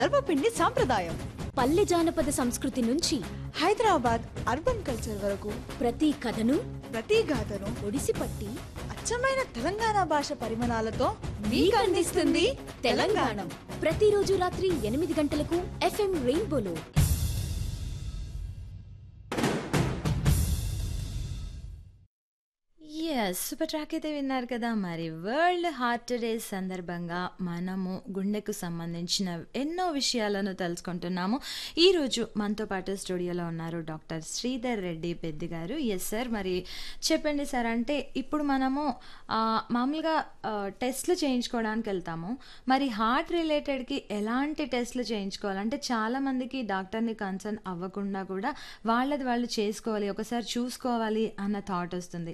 సర్వపిండి సాంప్రదాయం పల్లె జానపద సంస్కృతి నుంచి హైదరాబాద్ అర్బన్ కల్చర్ వరకు ప్రతి కథను ప్రతి గాథను ఒడిసిపట్టి అచ్చమైన తెలంగాణ భాష పరిమాణాలతో మీకు మీకు అందిస్తుంది అందిస్తుంది తెలంగాణ ప్రతిరోజు రాత్రి ఎనిమిది గంటలకు ఎఫ్ఎం రెయిన్బోలో ఎస్ సూపర్ ట్రాక్ అయితే విన్నారు కదా మరి వరల్డ్ హార్ట్ డే సందర్భంగా మనము గుండెకు సంబంధించిన ఎన్నో విషయాలను తెలుసుకుంటున్నాము ఈరోజు మనతో పాటు స్టూడియోలో ఉన్నారు డాక్టర్ శ్రీధర్ రెడ్డి పెద్ది గారు ఎస్ సార్ మరి చెప్పండి సార్ అంటే ఇప్పుడు మనము ఆ, మామూలుగా ఆ, టెస్ట్లు చేయించుకోవడానికి వెళ్తాము మరి హార్ట్ రిలేటెడ్కి ఎలాంటి టెస్ట్లు చేయించుకోవాలంటే చాలామందికి డాక్టర్ని కన్సర్న్ అవ్వకుండా కూడా వాళ్ళది వాళ్ళు చేసుకోవాలి ఒకసారి చూసుకోవాలి అన్న థాట్ వస్తుంది